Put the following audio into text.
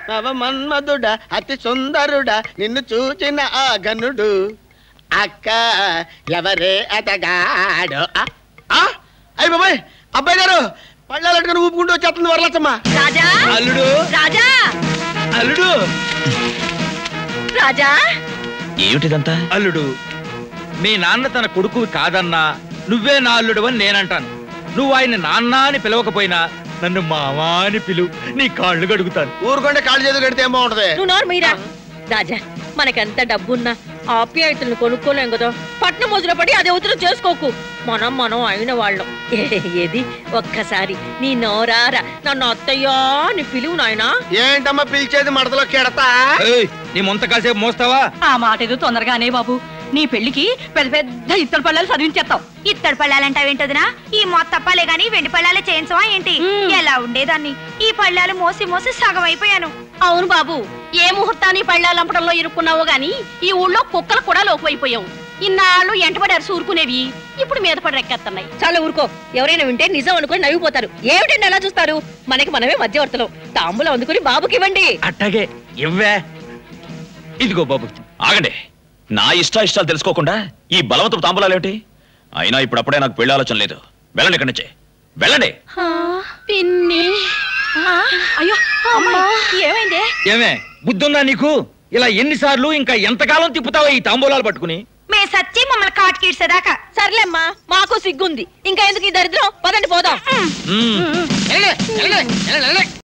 నవ మన్మధుడ అతి సుందరుడ నిన్ను చూచిన ఆ గనుడు అక్క ఎవరే అతగాడు ఆ, ఆ, అయ్ బాబాయ్ అబ్బాయి గారు పళ్ళాలు అట్టుకుని ఊపుకుంటూ వచ్చేస్తుంది వరలచ్చమ్మ రాజా అల్లుడు రాజా అల్లుడు రాజా ఏమిటిదంతా అల్లుడు మీ నాన్న తన కొడుకు కాదన్నా నువ్వే నా అల్లుడు అని నేనంటాను నువ్వు ఆయన నాన్న అని పిలవకపోయినా నన్ను మావా అని పిలువు నీ కాళ్ళు గడుగుతాను ఊరుకుంటే కాళ్ళు చేతులు కడితే ఏం బాగుంటది నువ్వు నోరు మీరా రాజా మనకెంత డబ్బున్నా ఆప్యాయతలను కొనుక్కోలేం కదా పట్నం మొదలు పడి అది అవతల చేసుకోకు మనం మనం అయిన వాళ్ళం ఏ- ఏది ఒక్కసారి నీ నోరారా నన్ను అత్తయ్యా అని పిలువు నాయనా ఏంటమ్మా పిలిచేది మడతలో కెడతా ఏయ్, నీ ముంత కాసేపు మోస్తావా ఆ మాట ఏదో తొందరగానే బాబు నీ పెళ్లికి పెద్ద పెద్ద ఇత్తడి పళ్ళాలు చదివించేస్తాం ఇత్తడి పళ్ళాలంటావేంటదినా ఈ మొత్తప్పాలే గాని వెండి పళ్ళాలే చేయించవా ఏంటి మ్మ్. ఎలా ఉండేదాన్ని ఈ పళ్ళాలు మోసి మోసి సగం అయిపోయాను అవును బాబు ఏ ముహూర్తాన్ని పళ్ళాలంపడంలో ఇరుక్కున్నావో గాని ఈ ఊళ్ళో కుక్కలు కూడా లోపైపోయావు ఇన్నాళ్ళు ఎంటబడారు సూరుకునేవి ఇప్పుడు మీద పడి రెక్కేస్తున్నాయి చాలా ఊరుకో ఎవరైనా వింటే నిజం అనుకుని నవ్విపోతారు ఏమిటండి అలా చూస్తారు మనకి మనమే మధ్యవర్తలం తాంబూలం అందుకుని బాబుకి ఇవ్వండి అట్టగే ఇవ్వే ఇదిగో బాబు ఆగండి నా ఇష్ట ఇష్టాలు తెలుసుకోకుండా ఈ బలవంతపు తాంబూలాలేమిటి అయినా ఇప్పుడు అప్పుడే నాకు పెళ్లి ఆలోచన లేదు వెళ్ళండి ఇక్కడి నుంచి వెళ్ళండి పిన్ని అయ్యో ఏమైంది ఏమే బుద్ధుందా నీకు ఇలా ఎన్నిసార్లు ఇంకా ఎంతకాలం తిప్పుతావా ఈ తాంబూలాలు పట్టుకుని మే సచ్చి మమ్మల్ని కాటుకీడ్చేదాకా సర్లేమ్మా మాకు సిగ్గుంది ఇంకా ఎందుకు ఈ దరిద్రం పదండి పోదాం మ్మ్. వెళ్ళండి, వెళ్ళండి, వెళ్ళండి, వెళ్ళండి.